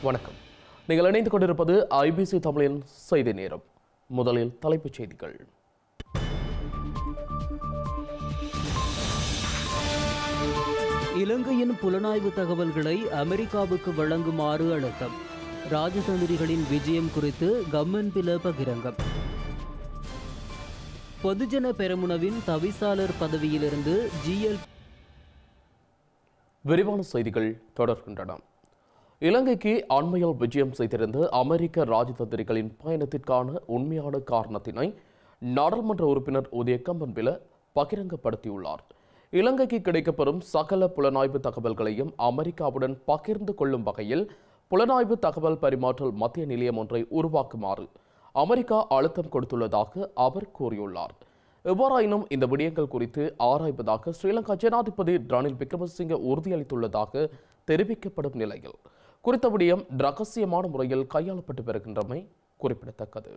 வணக்கம் நீங்கள் இணைந்து கொண்டிருப்பது ஐபிசி தமிழின் செய்தி நேரம் முதலில் தலைப்புச் செய்திகள் இலங்கையின் புலனாய்வு தகவல்களை அமெரிக்காவுக்கு வழங்குமாறு அழுத்தம் ராஜதந்திரிகளின் விஜயம் குறித்து கம்மன்பில பகிரங்கம் பொதுஜன பெரமுனவின் தவிசாளர் பதவியிலிருந்து ஜிஎல் விரிவான செய்திகள் தொடர்கின்றன இலங்கைக்கு அண்மையில் விஜயம் செய்திருந்த அமெரிக்க ராஜதந்திரிகளின் பயணத்திற்கான உண்மையான காரணத்தினை நாடாளுமன்ற உறுப்பினர் உதய கம்பன்பில பகிரங்கப்படுத்தியுள்ளார் இலங்கைக்கு கிடைக்கப்பெறும் சகல புலனாய்வு தகவல்களையும் அமெரிக்காவுடன் பகிர்ந்து கொள்ளும் வகையில் புலனாய்வு தகவல் பரிமாற்றல் மத்திய நிலையம் ஒன்றை உருவாக்குமாறு அமெரிக்கா அழுத்தம் கொடுத்துள்ளதாக அவர் கூறியுள்ளார் எவ்வாறாயினும் இந்த விடயங்கள் குறித்து ஆராய்வதாக ஸ்ரீலங்கா ஜனாதிபதி ரணில் விக்ரமசிங்க உறுதியளித்துள்ளதாக தெரிவிக்கப்படும் நிலையில் குறித்த விடயம் ரகசியமான முறையில் கையாளப்பட்டு வருகின்றமை குறிப்பிடத்தக்கது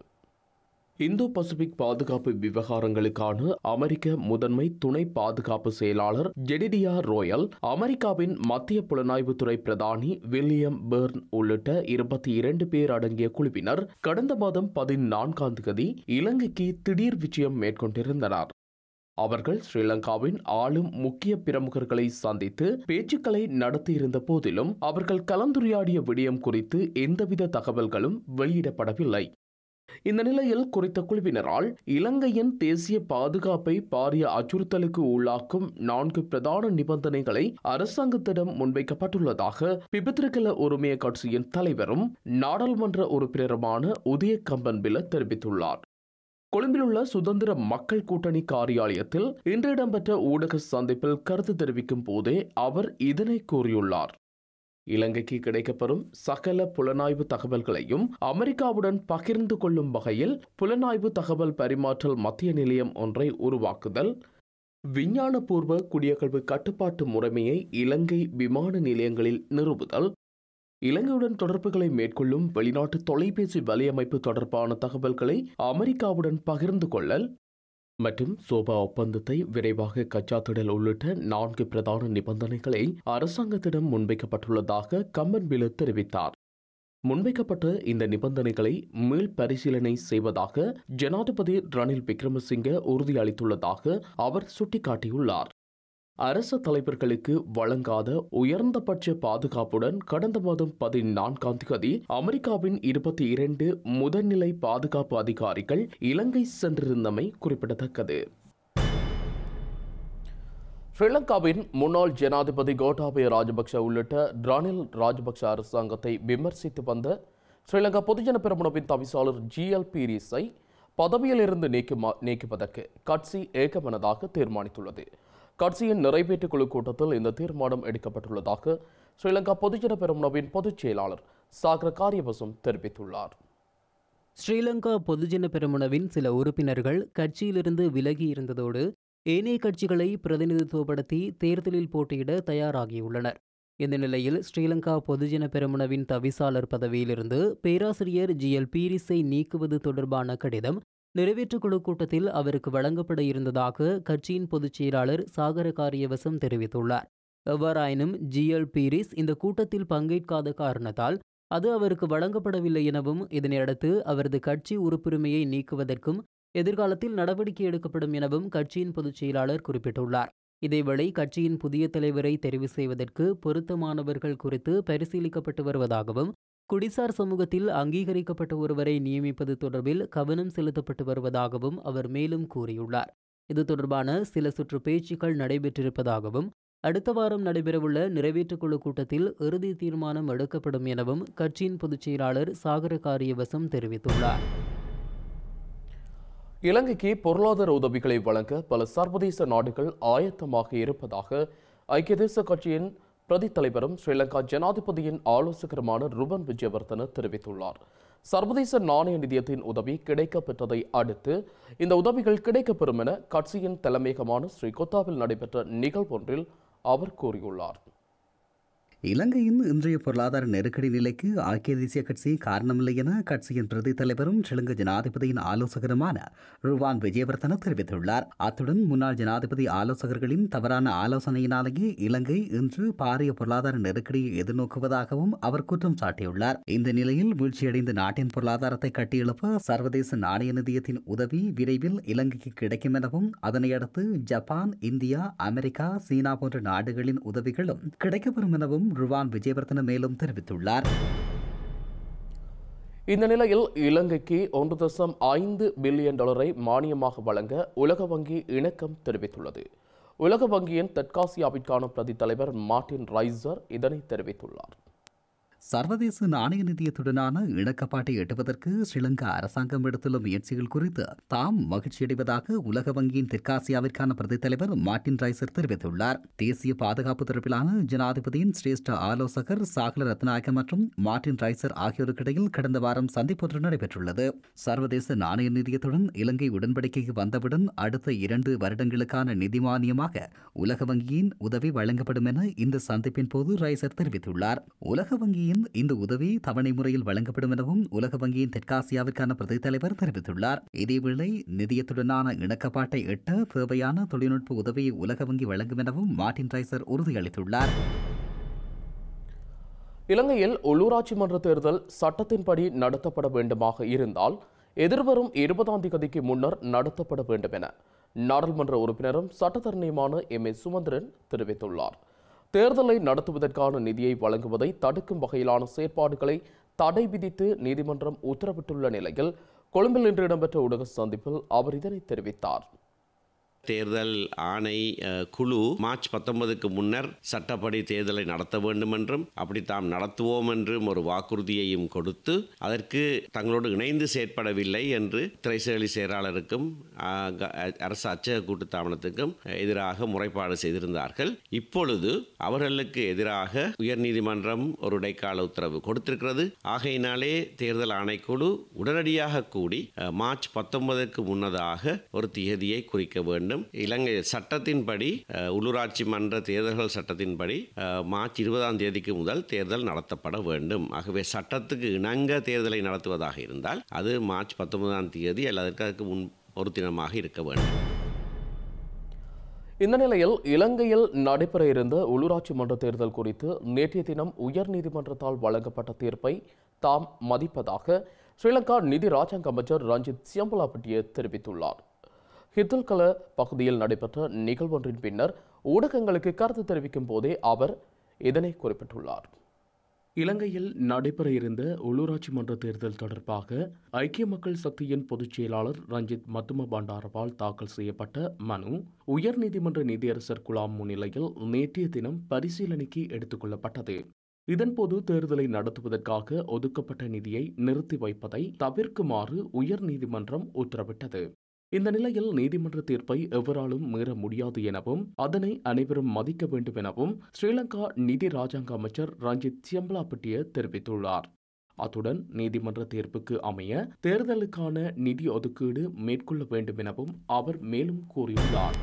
இந்தோ பசிபிக் பாதுகாப்பு விவகாரங்களுக்கான அமெரிக்க முதன்மை துணை பாதுகாப்பு செயலாளர் ஜெடிடியா ரோயல் அமெரிக்காவின் மத்திய புலனாய்வுத்துறை பிரதானி வில்லியம் பெர்ன் உள்ளிட்ட இருபத்தி இரண்டு பேர் அடங்கிய குழுவினர் கடந்த மாதம் பதினான்காம் தேதி இலங்கைக்கு திடீர் விஜயம் மேற்கொண்டிருந்தனர் அவர்கள் ஸ்ரீலங்காவின் ஆளும் முக்கிய பிரமுகர்களை சந்தித்து பேச்சுக்களை நடத்தியிருந்த போதிலும் அவர்கள் கலந்துரையாடிய விடயம் குறித்து எந்தவித தகவல்களும் வெளியிடப்படவில்லை இந்த நிலையில் குறித்த குழுவினரால் இலங்கையின் தேசிய பாதுகாப்பை பாரிய அச்சுறுத்தலுக்கு உள்ளாக்கும் நான்கு பிரதான நிபந்தனைகளை அரசாங்கத்திடம் முன்வைக்கப்பட்டுள்ளதாக பிபித்திரகல உரிமைய கட்சியின் தலைவரும் நாடாளுமன்ற உறுப்பினருமான உதய கம்பன்பில தெரிவித்துள்ளார் கொழும்பிலுள்ள சுதந்திர மக்கள் கூட்டணி காரியாலயத்தில் இன்று இடம்பெற்ற ஊடக சந்திப்பில் கருத்து தெரிவிக்கும் போதே அவர் இதனை கூறியுள்ளார் இலங்கைக்கு கிடைக்கப்பெறும் சகல புலனாய்வு தகவல்களையும் அமெரிக்காவுடன் பகிர்ந்து கொள்ளும் வகையில் புலனாய்வு தகவல் பரிமாற்றல் மத்திய நிலையம் ஒன்றை உருவாக்குதல் விஞ்ஞானபூர்வ குடியகழ்வு கட்டுப்பாட்டு முறைமையை இலங்கை விமான நிலையங்களில் நிறுவுதல் இலங்கையுடன் தொடர்புகளை மேற்கொள்ளும் வெளிநாட்டு தொலைபேசி வலையமைப்பு தொடர்பான தகவல்களை அமெரிக்காவுடன் பகிர்ந்து கொள்ளல் மற்றும் சோபா ஒப்பந்தத்தை விரைவாக கச்சாத்திடல் உள்ளிட்ட நான்கு பிரதான நிபந்தனைகளை அரசாங்கத்திடம் முன்வைக்கப்பட்டுள்ளதாக கம்பன்பில தெரிவித்தார் முன்வைக்கப்பட்ட இந்த நிபந்தனைகளை மீள் பரிசீலனை செய்வதாக ஜனாதிபதி ரணில் விக்ரமசிங்க உறுதியளித்துள்ளதாக அவர் சுட்டிக்காட்டியுள்ளார் அரச தலைவர்களுக்கு வழங்காத உயர்ந்தபட்ச பாதுகாப்புடன் கடந்த மாதம் பதினான்காம் தேதி அமெரிக்காவின் இருபத்தி இரண்டு முதல்நிலை பாதுகாப்பு அதிகாரிகள் இலங்கை சென்றிருந்தமை குறிப்பிடத்தக்கது ஸ்ரீலங்காவின் முன்னாள் ஜனாதிபதி கோட்டாபய ராஜபக்ஷ உள்ளிட்ட ரணில் ராஜபக்ஷ அரசாங்கத்தை விமர்சித்து வந்த ஸ்ரீலங்கா பொதுஜன பெரமுனவின் தவிசாளர் ஜிஎல் பீரிஸை பதவியிலிருந்து நீக்குமா நீக்குவதற்கு கட்சி ஏகமனதாக தீர்மானித்துள்ளது கட்சியின் நிறைவேற்று குழு கூட்டத்தில் இந்த தீர்மானம் எடுக்கப்பட்டுள்ளதாக ஸ்ரீலங்கா பொதுஜன பெரமுனவின் பொதுச் செயலாளர் சாகர காரியவசம் தெரிவித்துள்ளார் ஸ்ரீலங்கா பொதுஜன பெரமுனவின் சில உறுப்பினர்கள் கட்சியிலிருந்து விலகி இருந்ததோடு ஏனைய கட்சிகளை பிரதிநிதித்துவப்படுத்தி தேர்தலில் போட்டியிட தயாராகியுள்ளனர் இந்த நிலையில் ஸ்ரீலங்கா பொதுஜன பெரமுனவின் தவிசாளர் பதவியிலிருந்து பேராசிரியர் ஜி எல் பீரிஸை நீக்குவது தொடர்பான கடிதம் நிறைவேற்றுக்குழு கூட்டத்தில் அவருக்கு வழங்கப்பட இருந்ததாக கட்சியின் பொதுச் செயலாளர் சாகர காரியவசம் தெரிவித்துள்ளார் எவ்வாறாயினும் ஜிஎல் பீரிஸ் இந்த கூட்டத்தில் பங்கேற்காத காரணத்தால் அது அவருக்கு வழங்கப்படவில்லை எனவும் இதனையடுத்து அவரது கட்சி உறுப்புரிமையை நீக்குவதற்கும் எதிர்காலத்தில் நடவடிக்கை எடுக்கப்படும் எனவும் கட்சியின் பொதுச் செயலாளர் குறிப்பிட்டுள்ளார் இதேவேளை கட்சியின் புதிய தலைவரை தெரிவு செய்வதற்கு பொருத்தமானவர்கள் குறித்து பரிசீலிக்கப்பட்டு வருவதாகவும் குடிசார் சமூகத்தில் அங்கீகரிக்கப்பட்ட ஒருவரை நியமிப்பது தொடர்பில் கவனம் செலுத்தப்பட்டு வருவதாகவும் அவர் மேலும் கூறியுள்ளார் இது தொடர்பான சில சுற்று பேச்சுக்கள் நடைபெற்றிருப்பதாகவும் அடுத்த வாரம் நடைபெறவுள்ள நிறைவேற்றுக்குழு கூட்டத்தில் இறுதி தீர்மானம் எடுக்கப்படும் எனவும் கட்சியின் பொதுச் செயலாளர் சாகர காரியவசம் தெரிவித்துள்ளார் இலங்கைக்கு பொருளாதார உதவிகளை வழங்க பல சர்வதேச நாடுகள் ஆயத்தமாக இருப்பதாக ஐக்கிய தேச கட்சியின் பிரதி தலைவரும் ஸ்ரீலங்கா ஜனாதிபதியின் ஆலோசகருமான ருபன் விஜயவர்தன தெரிவித்துள்ளார் சர்வதேச நாணய நிதியத்தின் உதவி கிடைக்கப் பெற்றதை அடுத்து இந்த உதவிகள் கிடைக்கப்பெறும் என கட்சியின் தலைமையகமான ஸ்ரீ கொத்தாவில் நடைபெற்ற நிகழ்வொன்றில் அவர் கூறியுள்ளார் இலங்கையின் இன்றைய பொருளாதார நெருக்கடி நிலைக்கு ஐக்கிய தேசிய கட்சி காரணமில்லை என கட்சியின் பிரதி தலைவரும் ஸ்ரீலங்கா ஜனாதிபதியின் ஆலோசகருமான ருவான் விஜயவர்தன தெரிவித்துள்ளார் அத்துடன் முன்னாள் ஜனாதிபதி ஆலோசகர்களின் தவறான ஆலோசனையினாலேயே இலங்கை இன்று பாரிய பொருளாதார நெருக்கடியை எதிர்நோக்குவதாகவும் அவர் குற்றம் சாட்டியுள்ளார் இந்த நிலையில் வீழ்ச்சியடைந்த நாட்டின் பொருளாதாரத்தை கட்டியெழுப்ப சர்வதேச நாணய நிதியத்தின் உதவி விரைவில் இலங்கைக்கு கிடைக்கும் எனவும் அதனையடுத்து ஜப்பான் இந்தியா அமெரிக்கா சீனா போன்ற நாடுகளின் உதவிகளும் கிடைக்கப்பெறும் எனவும் ருவான் விஜயவர்தன மேலும் தெரிவித்துள்ளார் இந்த நிலையில் இலங்கைக்கு ஒன்று தசம் ஐந்து பில்லியன் டாலரை மானியமாக வழங்க உலக வங்கி இணக்கம் தெரிவித்துள்ளது உலக வங்கியின் தெற்காசியாவிற்கான பிரதி தலைவர் மார்டின் ரைசர் இதனை தெரிவித்துள்ளார் சர்வதேச நாணய நிதியத்துடனான இணக்கப்பாட்டை எட்டுவதற்கு ஸ்ரீலங்கா அரசாங்கம் எடுத்துள்ள முயற்சிகள் குறித்து தாம் மகிழ்ச்சியடைவதாக உலக வங்கியின் தெற்காசியாவிற்கான பிரதி தலைவர் மார்டின் ரைசர் தெரிவித்துள்ளார் தேசிய பாதுகாப்பு தரப்பிலான ஜனாதிபதியின் சிரேஷ்ட ஆலோசகர் சாகல ரத்நாயக்க மற்றும் மார்டின் ரைசர் ஆகியோருக்கிடையில் கடந்த வாரம் சந்திப்பொன்று நடைபெற்றுள்ளது சர்வதேச நாணய நிதியத்துடன் இலங்கை உடன்படிக்கைக்கு வந்தவுடன் அடுத்த இரண்டு வருடங்களுக்கான நிதி மானியமாக உலக வங்கியின் உதவி வழங்கப்படும் என இந்த சந்திப்பின் போது ரைசர் தெரிவித்துள்ளார் உலக வங்கியின் இந்த உதவி தவணை முறையில் வழங்கப்படும் எனவும் உலக வங்கியின் தெற்காசியாவிற்கான பிரதி தலைவர் தெரிவித்துள்ளார் இதேவேளை நிதியத்துடனான இணக்கப்பாட்டை எட்ட தேவையான தொழில்நுட்ப உதவியை உலக வங்கி வழங்கும் எனவும் மார்டின் ரைசர் உறுதியளித்துள்ளார் இலங்கையில் உள்ளூராட்சி மன்ற தேர்தல் சட்டத்தின்படி நடத்தப்பட வேண்டுமாக இருந்தால் எதிர்வரும் இருபதாம் தேதிக்கு முன்னர் நடத்தப்பட வேண்டும் என நாடாளுமன்ற உறுப்பினரும் சட்டத்தரணியுமான எம் ஏ சுமந்திரன் தெரிவித்துள்ளார் தேர்தலை நடத்துவதற்கான நிதியை வழங்குவதை தடுக்கும் வகையிலான செயற்பாடுகளை தடை விதித்து நீதிமன்றம் உத்தரவிட்டுள்ள நிலையில் கொழும்பில் இன்று இடம்பெற்ற ஊடக சந்திப்பில் அவர் இதனை தெரிவித்தார் தேர்தல் ஆணை அஹ், குழு மார்ச் பத்தொன்பதுக்கு முன்னர் சட்டப்படி தேர்தலை நடத்த வேண்டும் என்றும் அப்படி தாம் நடத்துவோம் என்றும் ஒரு வாக்குறுதியையும் கொடுத்து அதற்கு தங்களோடு இணைந்து செயற்படவில்லை என்று திரைசேலி செயலாளருக்கும் அஹ், க- அரசு அச்சக கூட்டுத்தாபனத்துக்கும் எதிராக முறைப்பாடு செய்திருந்தார்கள் இப்பொழுது அவர்களுக்கு எதிராக உயர்நீதிமன்றம் ஒரு இடைக்கால உத்தரவு கொடுத்திருக்கிறது ஆகையினாலே தேர்தல் ஆணைக்குழு உடனடியாக கூடி அஹ், மார்ச் பத்தொன்பதுக்கு முன்னதாக ஒரு திகதியை குறிக்க வேண்டும் இலங்கை சட்டத்தின்படி அஹ், உள்ளூராட்சி மன்ற தேர்தல்கள் சட்டத்தின்படி அஹ், மார்ச் இருபதாம் தேதிக்கு முதல் தேர்தல் நடத்தப்பட வேண்டும் ஆகவே சட்டத்துக்கு இணங்க தேர்தலை நடத்துவதாக இருந்தால் அது மார்ச் பத்தொன்பதாம் தேதி அல்லது அதற்கு முன் ஒரு தினமாக இருக்க வேண்டும் இந்த நிலையில் இலங்கையில் நடைபெற இருந்த உள்ளூராட்சி மன்ற தேர்தல் குறித்து நேற்றைய தினம் உயர்நீதிமன்றத்தால் வழங்கப்பட்ட தீர்ப்பை தாம் மதிப்பதாக ஸ்ரீலங்கா நிதி ராஜாங்க அமைச்சர் ரஞ்சித் சியம்பலாபட்டிய தெரிவித்துள்ளார் ஹித்துல்கல பகுதியில் நடைபெற்ற நிகழ்வொன்றின் பின்னர் ஊடகங்களுக்கு கருத்து தெரிவிக்கும் போதே அவர் இதனை குறிப்பிட்டுள்ளார் இலங்கையில் நடைபெற இருந்த உள்ளூராட்சி மன்ற தேர்தல் தொடர்பாக ஐக்கிய மக்கள் சக்தியின் பொதுச் செயலாளர் ரஞ்சித் மத்தும பண்டாரவால் தாக்கல் செய்யப்பட்ட மனு உயர்நீதிமன்ற நீதியரசர் குலாம் முன்னிலையில் நேற்றைய தினம் பரிசீலனைக்கு எடுத்துக்கொள்ளப்பட்டது இதன்போது தேர்தலை நடத்துவதற்காக ஒதுக்கப்பட்ட நிதியை நிறுத்தி வைப்பதை தவிர்க்குமாறு உயர்நீதிமன்றம் உத்தரவிட்டது இந்த நிலையில் நீதிமன்ற தீர்ப்பை எவராலும் மீற முடியாது எனவும் அதனை அனைவரும் மதிக்க வேண்டும் எனவும் ஸ்ரீலங்கா நிதி ராஜாங்க அமைச்சர் ரஞ்சித் சியம்பலாபட்டிய தெரிவித்துள்ளார் அத்துடன் நீதிமன்ற தீர்ப்புக்கு அமைய தேர்தலுக்கான நிதி ஒதுக்கீடு மேற்கொள்ள வேண்டும் எனவும் அவர் மேலும் கூறியுள்ளார்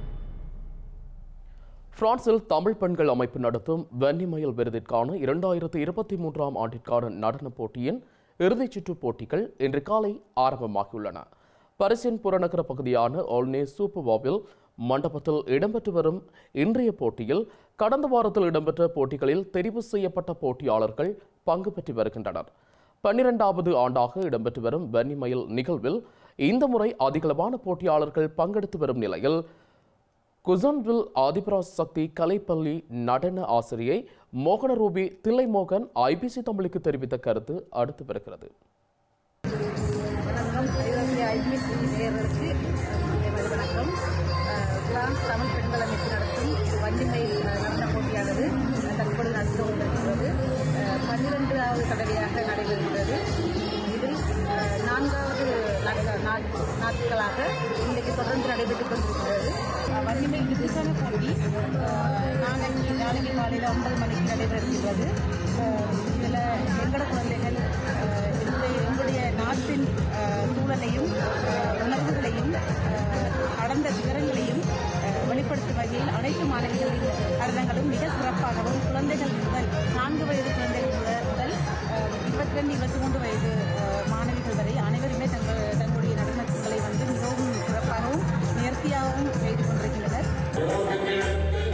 பிரான்சில் தமிழ் பெண்கள் அமைப்பு நடத்தும் வெண்ணிமயல் விருதிற்கான இரண்டாயிரத்து இருபத்தி மூன்றாம் ஆண்டிற்கான நடனப் போட்டியின் இறுதிச் சுற்று போட்டிகள் இன்று காலை ஆரம்பமாகியுள்ளன பரிசின் புறநகர பகுதியான ஓல்னே சூப்பர்வாவில் மண்டபத்தில் இடம்பெற்று வரும் இன்றைய போட்டியில் கடந்த வாரத்தில் இடம்பெற்ற போட்டிகளில் தெரிவு செய்யப்பட்ட போட்டியாளர்கள் பங்கு பெற்று வருகின்றனர் பன்னிரெண்டாவது ஆண்டாக இடம்பெற்று வரும் வெண்ணிமயில் நிகழ்வில் இந்த முறை அதிகளவான போட்டியாளர்கள் பங்கெடுத்து வரும் நிலையில் குசன்வில் ஆதிபராஜ் சக்தி கலைப்பள்ளி நடன ஆசிரியை மோகனரூபி தில்லைமோகன் ஐபிசி தமிழுக்கு தெரிவித்த கருத்து அடுத்து வருகிறது வணக்கம் இவருடைய ஐபிஎஸ் நேயர்களுக்கு எமது வணக்கம் அஹ், பிரான்ஸ் தமிழ் பெண்கள் அமைப்பு நடத்தும் வண்டிமை நடன போட்டியானது தற்போது நடந்து கொண்டிருக்கிறது அஹ், பன்னிரெண்டாவது தடவையாக நடைபெறுகிறது இதில் அஹ், நான்காவது நாட்க- நாட்- நாட்களாக இன்றைக்கு தொடர்ந்து நடைபெற்றுக் கொண்டிருக்கிறது அஹ், வண்டிமை விதிசான போட்டி அஹ், நாளைக்கு நாளைக்கு காலையில் ஒன்பது மணிக்கு நடைபெறுகிறது அஹ், இதில் எங்களோட குழந்தைகள் அஹ், எங்களுடைய எங்களுடைய நாட்டின் அஹ், சூழலையும் அஹ், உணர்வுகளையும் அஹ், கடந்த விவரங்களையும் அஹ், வெளிப்படுத்தும் வகையில் அனைத்து மாணவிகளின் கருதங்கள் அதுவும் மிக சிறப்பாகவும் குழந்தைகள் முதல் நான்கு வயது குழந்தைகள் முதல் முதல் இருபத்தி ரெண்டு இருபத்தி மூன்று வயது அஹ், மாணவிகள் வரை அனைவருமே தங்கள் தங்களுடைய நடனங்களை வந்து மிகவும் சிறப்பாகவும் நேர்த்தியாகவும் செய்து கொண்டிருக்கின்றனர்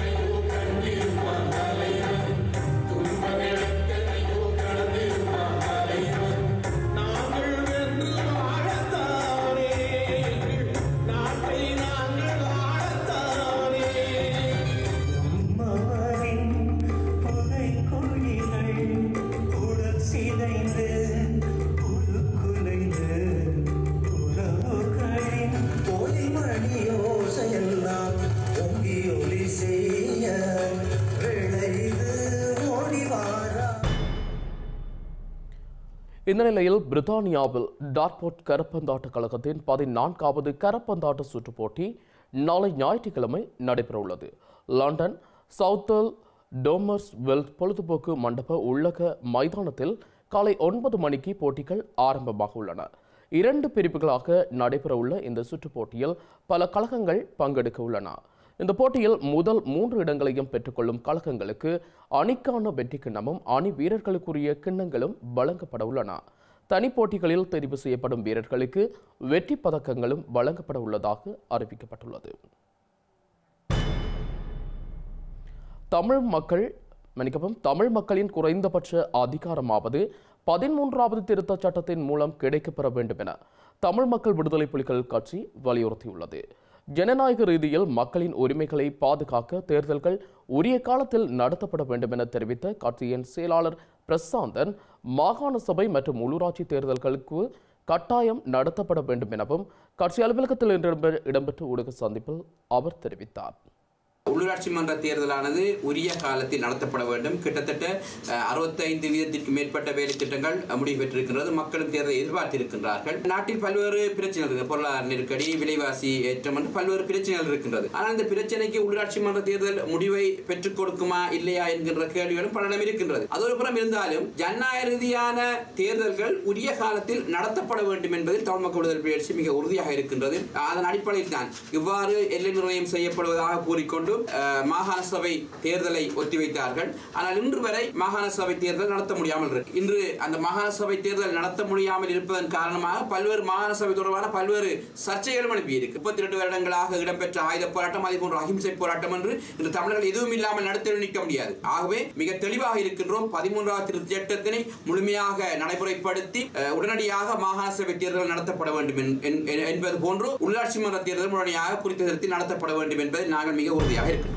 அம்மாவின் புதைக்குழிகள் உடல் சிதைந்து உருக்குலைந்து உறவுகளின் ஒலிமணி ஓசையெல்லாம் பொங்கி ஒலி செய்ய விளைது ஓடிவாரா இந்த நிலையில் பிரித்தானியாவில் டார்போர்ட் கரப்பந்தாட்ட கழகத்தின் பதினான்காவது கரப்பந்தாட்ட சுற்றுப் போட்டி நாளை ஞாயிற்றுக்கிழமை நடைபெறவுள்ளது லண்டன் சவுத்தல் டோமர்ஸ் வெல்த் பொழுதுபோக்கு மண்டப உள்ளக மைதானத்தில் காலை ஒன்பது மணிக்கு போட்டிகள் ஆரம்பமாக உள்ளன இரண்டு பிரிவுகளாக நடைபெறவுள்ள இந்த சுற்றுப் போட்டியில் பல கழகங்கள் பங்கெடுக்க உள்ளன இந்த போட்டியில் முதல் மூன்று இடங்களையும் பெற்றுக்கொள்ளும் கழகங்களுக்கு அணிக்கான வெற்றி கிண்ணமும் அணி வீரர்களுக்குரிய கிண்ணங்களும் வழங்கப்பட உள்ளன தனி போட்டிகளில் தெரிவு செய்யப்படும் வீரர்களுக்கு வெற்றி பதக்கங்களும் வழங்கப்பட உள்ளதாக அறிவிக்கப்பட்டுள்ளது தமிழ் மக்கள் மன்னிக்கவும் தமிழ் மக்களின் குறைந்தபட்ச அதிகாரமாவது பதிமூன்றாவது திருத்தச் சட்டத்தின் மூலம் கிடைக்கப்பெற வேண்டும் என தமிழ் மக்கள் விடுதலை புலிகள் கட்சி வலியுறுத்தியுள்ளது ஜனநாயக ரீதியில் மக்களின் உரிமைகளை பாதுகாக்க தேர்தல்கள் உரிய காலத்தில் நடத்தப்பட வேண்டும் என தெரிவித்த கட்சியின் செயலாளர் பிரசாந்தன் மாகாண சபை மற்றும் உள்ளூராட்சி தேர்தல்களுக்கு கட்டாயம் நடத்தப்பட வேண்டும் எனவும் கட்சி அலுவலகத்தில் இன்று இடம்பெ- இடம்பெற்ற ஊடக சந்திப்பில் அவர் தெரிவித்தார் உள்ளூராட்சி மன்ற தேர்தலானது உரிய காலத்தில் நடத்தப்பட வேண்டும் கிட்டத்தட்ட அஹ், 65 வீதத்திற்கு மேற்பட்ட வேலை திட்டங்கள் அஹ், முடிவு பெற்றிருக்கின்றது மக்களும் தேர்தலை எதிர்பார்த்திருக்கின்றார்கள் நாட்டில் பல்வேறு பிரச்சனைகள் இருக்கு பொருளாதார நெருக்கடி விலைவாசி ஏற்றம் என்று பல்வேறு பிரச்சனைகள் இருக்கின்றது ஆனால் இந்த பிரச்சனைக்கு உள்ளூராட்சி மன்ற தேர்தல் முடிவை பெற்றுக் கொடுக்குமா இல்லையா என்கின்ற கேள்விகளும் பலனம் இருக்கின்றது அதொரு புறம் இருந்தாலும் ஜனநாயக ரீதியான தேர்தல்கள் உரிய காலத்தில் நடத்தப்பட வேண்டும் என்பதில் தமிழ் மக்கள் விடுதலை புலிகள் மிக உறுதியாக இருக்கின்றது அதன் அடிப்படையில் தான் இவ்வாறு எல்லை நிர்ணயம் செய்யப்படுவதாக கூறிக்கொண்டு அஹ், மாகாண சபை தேர்தலை ஒத்திவைத்தார்கள் ஆனால் இன்று வரை மாகாண சபை தேர்தல் நடத்த முடியாமல் இருக்கு இன்று அந்த மாகாண சபை தேர்தல் நடத்த முடியாமல் இருப்பதன் காரணமாக பல்வேறு மாகாண சபை தொடர்பான பல்வேறு சர்ச்சைகளும் எழுப்பியிருக்கு முப்பத்தி ரெண்டு வருடங்களாக இடம்பெற்ற ஆயுத போராட்டம் அதே போன்ற அகிம்சை போராட்டம் என்று இன்று தமிழர்கள் எதுவும் இல்லாமல் நடத்த நிற்க முடியாது ஆகவே மிக தெளிவாக இருக்கின்றோம் பதிமூன்றாவது திருத்த சட்டத்தினை முழுமையாக நடைமுறைப்படுத்தி அஹ், உடனடியாக மாகாண சபை தேர்தல் நடத்தப்பட வேண்டும் என்- என்- என்- என்பது போன்று உள்ளாட்சி மன்ற தேர்தல் உடனடியாக குறித்த நேரத்தில் நடத்தப்பட வேண்டும் என்பதில் நாங்கள் மிக உறுதியாக இருக்கின்றோம்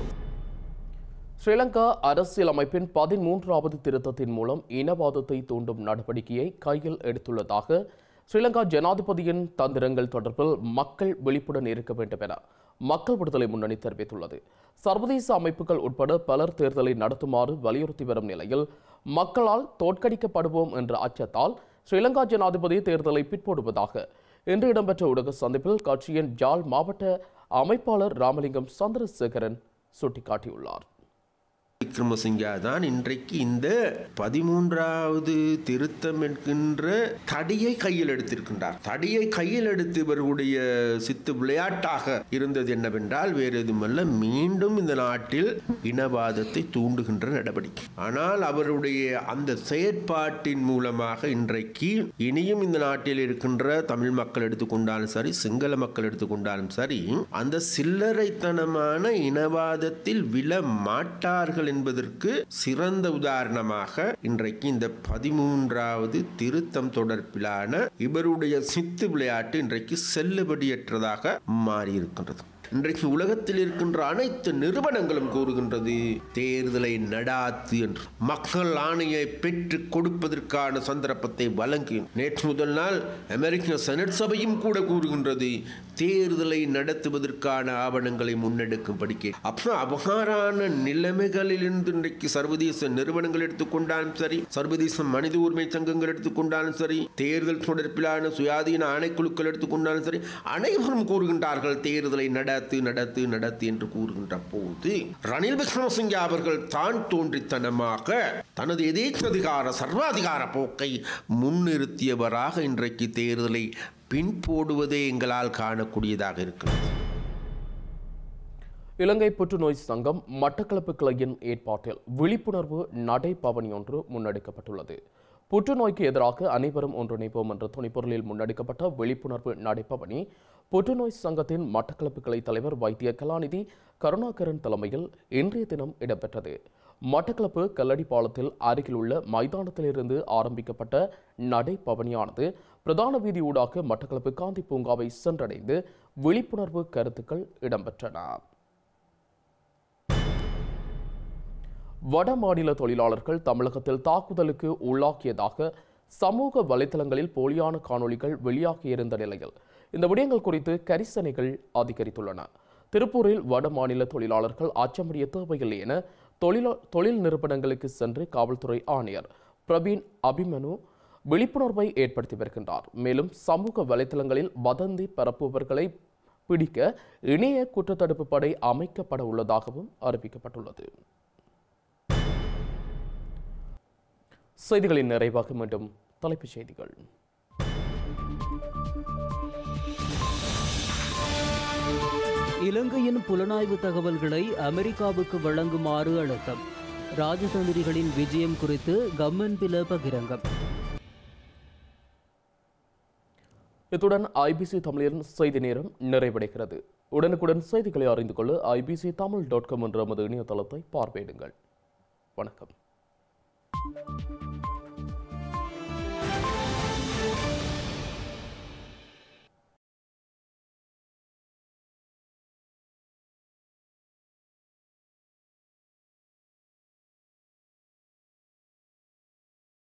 ஸ்ரீலங்கா அரசியலமைப்பின் பதிமூன்றாவது திருத்தத்தின் மூலம் இனவாதத்தை தூண்டும் நடவடிக்கையை கையில் எடுத்துள்ளதாக ஸ்ரீலங்கா ஜனாதிபதியின் தந்திரங்கள் தொடர்பில் மக்கள் விழிப்புடன் இருக்க வேண்டும் என மக்கள் விடுதலை முன்னணி தெரிவித்துள்ளது சர்வதேச அமைப்புகள் உட்பட பலர் தேர்தலை நடத்துமாறு வலியுறுத்தி வரும் நிலையில் மக்களால் தோற்கடிக்கப்படுவோம் என்ற அச்சத்தால் ஸ்ரீலங்கா ஜனாதிபதி தேர்தலை பிற்போடுவதாக இன்று இடம்பெற்ற ஊடக சந்திப்பில் கட்சியின் ஜாழ் மாவட்ட அமைப்பாளர் ராமலிங்கம் சந்திரசேகரன் சுட்டிக்காட்டியுள்ளார் விக்ரமசிங்கா தான் இன்றைக்கு இந்த பதிமூன்றாவது திருத்தம் என்கின்ற தடியை கையில் எடுத்திருக்கின்றார் தடியை கையில் எடுத்து இவர்களுடைய சித்து விளையாட்டாக இருந்தது என்னவென்றால் வேறு எதுவுமல்ல மீண்டும் இந்த நாட்டில் இனவாதத்தை தூண்டுகின்ற நடவடிக்கை ஆனால் அவருடைய அந்த செயற்பாட்டின் மூலமாக இன்றைக்கு இனியும் இந்த நாட்டில் இருக்கின்ற தமிழ் மக்கள் எடுத்துக்கொண்டாலும் சரி சிங்கள மக்கள் எடுத்துக்கொண்டாலும் சரி அந்த சில்லறைத்தனமான இனவாதத்தில் விழ மாட்டார்கள் என்பதற்கு சிறந்த உதாரணமாக இன்றைக்கு இந்த பதிமூன்றாவது திருத்தம் தொடர்பிலான இவருடைய சித்து விளையாட்டு இன்றைக்கு செல்லுபடியற்றதாக மாறியிருக்கின்றது இன்றைக்கு உலகத்தில் இருக்கின்ற அனைத்து நிறுவனங்களும் கூறுகின்றது தேர்தலை நடாத்து என்று மக்கள் ஆணையை பெற்று கொடுப்பதற்கான சந்தர்ப்பத்தை வழங்கி நேற்று முதல் நாள் அமெரிக்க செனட் சபையும் கூட கூறுகின்றது தேர்தலை நடத்துவதற்கான ஆவணங்களை முன்னெடுக்கும்படிக்கு அப்புறம் அபகாரான நிலைமைகளில் இருந்து இன்றைக்கு சர்வதேச நிறுவனங்கள் எடுத்துக்கொண்டாலும் சரி சர்வதேச மனித உரிமை சங்கங்கள் எடுத்துக்கொண்டாலும் சரி தேர்தல் தொடர்பிலான சுயாதீன ஆணைக்குழுக்கள் எடுத்துக்கொண்டாலும் சரி அனைவரும் கூறுகின்றார்கள் தேர்தலை நடத்து நடத்து நடத்து என்று கூறுகின்ற போது ரணில் விக்ரமசிங்கே அவர்கள் தான் தோன்றித்தனமாக தனது எதேச்சதிகார சர்வாதிகார போக்கை முன்னிறுத்தியவராக இன்றைக்கு தேர்தலை பின்போடுவதே எங்களால் காணக்கூடியதாக இருக்கிறது இலங்கை புற்றுநோய் சங்கம் மட்டக்களப்பு கிளையின் ஏற்பாட்டில் விழிப்புணர்வு நடைபவனி ஒன்று முன்னெடுக்கப்பட்டுள்ளது புற்றுநோய்க்கு எதிராக அனைவரும் ஒன்றிணைப்போம் என்ற துணைப்பொருளில் முன்னெடுக்கப்பட்ட விழிப்புணர்வு நடைபவனி புற்றுநோய் சங்கத்தின் மட்டக்களப்பு கிளை தலைவர் வைத்திய கலாநிதி கருணாகரன் தலைமையில் இன்றைய தினம் இடம்பெற்றது மட்டக்களப்பு கல்லடி பாலத்தில் அருகில் உள்ள மைதானத்திலிருந்து ஆரம்பிக்கப்பட்ட நடைபவனியானது பிரதான வீதி ஊடாக மட்டக்களப்பு காந்தி பூங்காவை சென்றடைந்து விழிப்புணர்வு கருத்துக்கள் இடம்பெற்றன வட மாநில தொழிலாளர்கள் தமிழகத்தில் தாக்குதலுக்கு உள்ளாக்கியதாக சமூக வலைதளங்களில் போலியான காணொளிகள் வெளியாகியிருந்த நிலையில் இந்த விடயங்கள் குறித்து கரிசனைகள் அதிகரித்துள்ளன திருப்பூரில் வட மாநில தொழிலாளர்கள் அச்சமடைய தேவையில்லை என தொழிலா தொழில் நிறுவனங்களுக்கு சென்று காவல்துறை ஆணையர் பிரவீன் அபிமனு விழிப்புணர்வை ஏற்படுத்தி வருகின்றார் மேலும் சமூக வலைதளங்களில் வதந்தி பரப்புபவர்களை பிடிக்க இணைய குற்றத்தடுப்பு படை அமைக்கப்பட உள்ளதாகவும் அறிவிக்கப்பட்டுள்ளது செய்திகளின் நிறைவாக மீண்டும் தலைப்புச் செய்திகள் இலங்கையின் புலனாய்வு தகவல்களை அமெரிக்காவுக்கு வழங்குமாறு அழுத்தம் ராஜதந்திரிகளின் விஜயம் குறித்து கம்மன்பில பகிரங்கம் இத்துடன் ஐபிசி தமிழின் செய்தி நேரம் நிறைவடைகிறது உடனுக்குடன் செய்திகளை அறிந்து கொள்ள ஐபிசி தமிழ் டாட் காம் என்ற நமது இணையதளத்தை பார்வையிடுங்கள் வணக்கம்